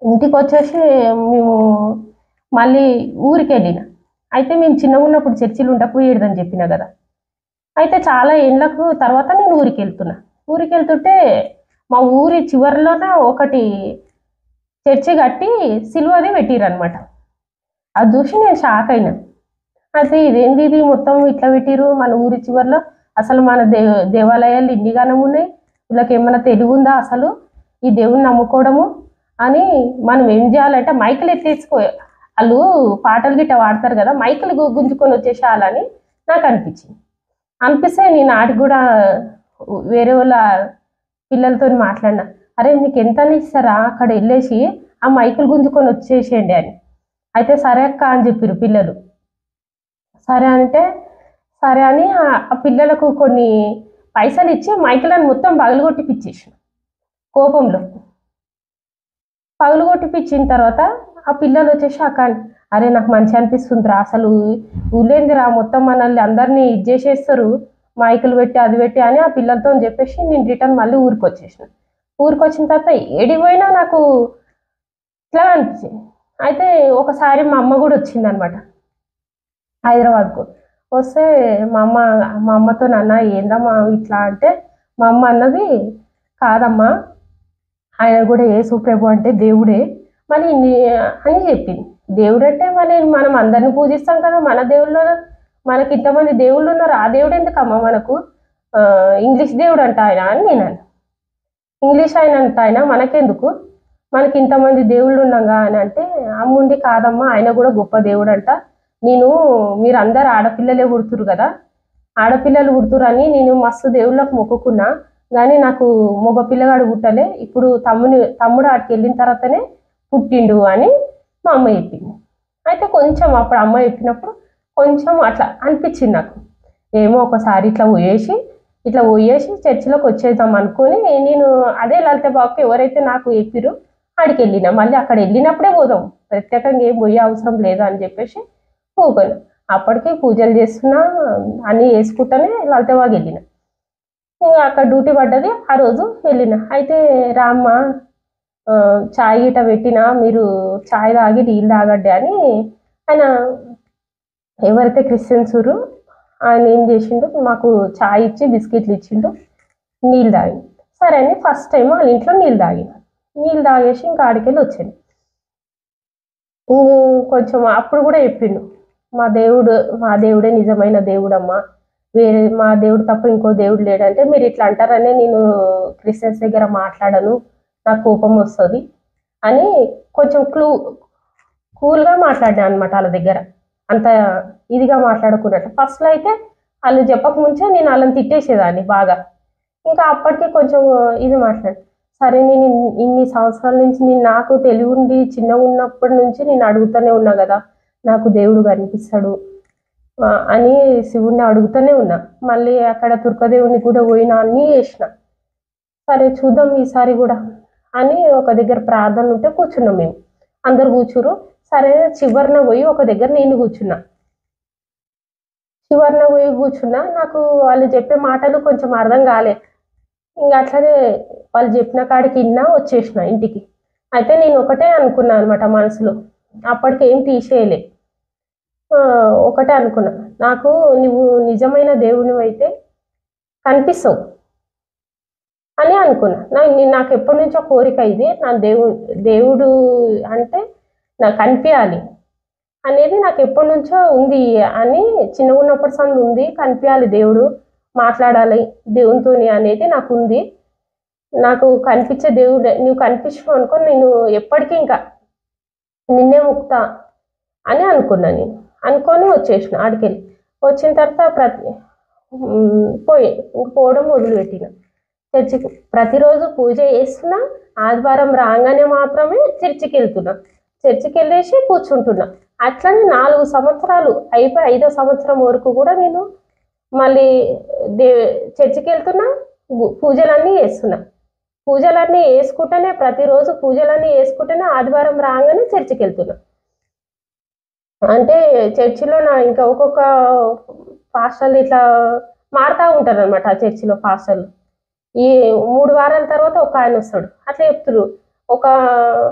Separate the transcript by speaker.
Speaker 1: ఇంటికి వచ్చేసి మేము మళ్ళీ ఊరికి వెళ్ళిన అయితే మేము చిన్నగా ఉన్నప్పుడు చర్చిలు ఉండకపోయేదని చెప్పిన కదా అయితే చాలా ఏళ్ళకు తర్వాత నేను ఊరికి వెళ్తున్నా ఊరికి వెళ్తుంటే మా ఊరి చివరిలోన ఒకటి చర్చి కట్టి సిల్వది పెట్టిరనమాట అది చూసి నేను షాక్ అయినా అయితే ఇదేంది ఇది మొత్తం ఇట్లా పెట్టిరు మన ఊరి చివరిలో అసలు మన దే దేవాలయాలు ఇన్నిగానం ఉన్నాయి వీళ్ళకి ఏమైనా తెలివి ఉందా అసలు ఈ దేవుని నమ్ముకోవడము అని మనం ఏం చేయాలంటే మైకులు ఎత్తేసుకో వాళ్ళు పాటలు గిట్ట వాడతారు కదా మైకులు గు- గుంజుకొని వచ్చేసేయాలని నాకు అనిపించింది అనిపిస్తే నేను ఆడికి కూడా వేరే వాళ్ళ పిల్లలతో మాట్లాడినా అరే మీకు ఎంత అని ఇస్తారా అక్కడ వెళ్ళేసి ఆ మైకులు గుంజుకొని వచ్చేసేయండి అని అయితే సరే అక్క అని చెప్పారు పిల్లలు సరే అంటే సరే అని ఆ- ఆ పిల్లలకు కొన్ని పైసలు ఇచ్చి మైకులను మొత్తం పగలగొట్టిపిచ్చేసిన కోపంలో పగలగొట్టిపిచ్చిన తర్వాత ఆ పిల్లలు వచ్చేసి అక్క అరే నాకు మంచి అనిపిస్తుందిరా అసలు ఊళ్ళేందిరా మొత్తం మనల్ని అందరినీ ఇది చేసేస్తారు మైకులు పెట్టి అది పెట్టి అని ఆ పిల్లలతో చెప్పేసి నేను రిటర్న్ మళ్ళీ ఊరికి వచ్చేసిన ఊరికి వచ్చిన తర్వాత ఏడికి పోయినా నాకు ఇట్లా అనిపించింది అయితే ఒకసారి మా అమ్మ కూడా వచ్చింది అనమాట హైదరాబాద్కు వస్తే మా అమ్మ మా అమ్మతో నాన్న ఏందమ్మా ఇట్లా అంటే మా అమ్మ అన్నది కాదమ్మా ఆయన కూడా యేసు ప్రభు అంటే దేవుడే మళ్ళీ నీ- అని చెప్పింది దేవుడు అంటే మళ్ళీ మనం అందరిని పూజిస్తాం కదా మన దేవుళ్ళు మనకి ఇంతమంది దేవుళ్ళు ఉన్నారు ఆ దేవుడు ఎందుకమ్మా మనకు ఆ, ఇంగ్లీష్ దేవుడు అంట ఆయన అని నేను అన్నా. ఇంగ్లీష్ ఆయన అంట ఆయన మనకెందుకు మనకి ఇంతమంది దేవుళ్ళు ఉన్నాగా అని అంటే అమ్ముండి కాదమ్మా ఆయన కూడా గొప్ప దేవుడు అంట నేను మీరు అందరు ఆడపిల్లలే పుడుతురు కదా ఆడపిల్లలు పుడుతురని నేను మస్తు దేవుళ్ళకు మొక్కుకున్నా కానీ నాకు మగ పిల్లగాడు పుట్టలే ఇప్పుడు తమ్ముని తమ్ముడు ఆడికి వెళ్ళిన తర్వాతనే పుట్టిండు అని మా అమ్మ చెప్పింది అయితే కొంచెం అప్పుడు అమ్మ చెప్పినప్పుడు కొంచెం అట్లా అనిపించింది నాకు ఏమో ఒకసారి ఇట్లా పోయేసి ఇట్లా పోయేసి చర్చిలోకి వచ్చేద్దాం అనుకొని నేను అదే లలిత బాబుకి ఎవరైతే నాకు చెప్పిరో ఆడికి వెళ్ళిన మళ్ళీ అక్కడ వెళ్ళినప్పుడే పోదాం ప్రత్యేకంగా ఏం పోయే అవసరం లేదు అని చెప్పేసి పోగలను అప్పటికి పూజలు చేస్తున్నా అన్నీ వేసుకుంటానే లలితబాగ్ వెళ్ళిన ఇంకా అక్కడ డ్యూటీ పడ్డది ఆ రోజు వెళ్ళిన అయితే రామ్మ ఆ, చాయ్ గిట పెట్టినా మీరు చాయ్ తాగి నీళ్ళు తాగండి అని ఆయన ఎవరైతే క్రిస్టియన్స్ ఊరు ఆయన ఏం చేసిండు మాకు చాయ్ ఇచ్చి బిస్కెట్లు ఇచ్చిండు నీళ్ళు తాగి సరే అని ఫస్ట్ టైం వాళ్ళ ఇంట్లో నీళ్ళు తాగిన నీళ్ళు తాగేసి ఇంకా ఆడికెళ్ళి వచ్చాను ఇంక కొంచెం అప్పుడు కూడా చెప్పిండు మా దేవుడు మా దేవుడే నిజమైన దేవుడమ్మా వేరే మా దేవుడు తప్ప ఇంకో దేవుడు లేడంటే మీరు ఇట్లా అంటారనే నేను క్రిస్టియన్స్ దగ్గర మాట్లాడను నాకు కోపం వస్తుంది అని కొంచెం క్లూ కూల్గా మాట్లాడినా అనమాట వాళ్ళ దగ్గర అంత ఇదిగా మాట్లాడుకున్నట్టు ఫస్ట్లో అయితే వాళ్ళు చెప్పక ముంచే నేను వాళ్ళని తిట్టేసేదాన్ని బాగా ఇంకా అప్పటికే కొంచెం ఇది మాట్లాడు సరే నేను ఇన్ని- ఇన్ని సంవత్సరాల నుంచి నేను నాకు తెలివి ఉండి చిన్నగా ఉన్నప్పటి నుంచి నేను అడుగుతూనే ఉన్నా కదా నాకు దేవుడు కనిపిస్తాడు ఆ, అని శివుణ్ణి అడుగుతూనే ఉన్నా మళ్ళీ అక్కడ తుర్కదేవుని కూడా పోయినా అన్నీ చేసిన సరే చూద్దాం ఈసారి కూడా అని ఒక దగ్గర ప్రార్థన ఉంటే కూర్చున్నాం మేము అందరు కూర్చురు సరే చివరిన పోయి ఒక దగ్గర నేను కూర్చున్నా చివరిన పోయి కూర్చున్నా నాకు వాళ్ళు చెప్పే మాటలు కొంచెం అర్థం కాలే ఇంకా అట్లనే వాళ్ళు చెప్పిన కాడికి విన్నా వచ్చేసిన ఇంటికి అయితే నేను ఒకటే అనుకున్నా అనమాట మనసులో అప్పటికి ఏం తీసేయలే ఆ, ఒకటే అనుకున్నా నాకు నువ్వు నిజమైన దేవుని అయితే కనిపిస్తావు అని అనుకున్నా నా నీ- నాకు ఎప్పటి నుంచో కోరిక ఇది నా దేవు దేవుడు అంటే నాకు కనిపించాలి అనేది నాకు ఎప్పటి నుంచో ఉంది అని చిన్నగా ఉన్నప్పటి సంది ఉంది కనిపించాలి దేవుడు మాట్లాడాలి దేవునితోని అనేది నాకు ఉంది నాకు కనిపించే దేవుడు నువ్వు కనిపించవు అనుకో నేను ఎప్పటికీ ఇంకా నిన్నే ముక్తా అని అనుకున్నా నేను అనుకొని వచ్చేసిన ఆడికెళ్ళి వచ్చిన తర్వాత ప్రతి ఉమ్, పోయి ఇంక పోవడం మొదలుపెట్టిన చర్చికి ప్రతిరోజు పూజ చేస్తున్నా ఆదివారం రాగానే మాత్రమే చర్చికి వెళ్తున్నా చర్చికి వెళ్ళేసి కూర్చుంటున్నా అట్లనే నాలుగు సంవత్సరాలు అయిపోయి ఐదో సంవత్సరం వరకు కూడా నేను మళ్ళీ దే చర్చికి వెళ్తున్నా గు- పూజలన్నీ చేస్తున్నా పూజలన్నీ వేసుకుంటేనే ప్రతిరోజు పూజలన్నీ వేసుకుంటేనే ఆదివారం రాగానే చర్చికి వెళ్తున్నా అంటే చర్చిలో నా ఇంకా ఒక్కొక్క పాస్టర్లు ఇట్లా మారుతూ ఉంటారు అనమాట ఆ చర్చిలో పాస్టర్లు ఈ మూడు వారాల తర్వాత ఒక ఆయన వస్తాడు అట్లా చెప్తున్నారు ఒక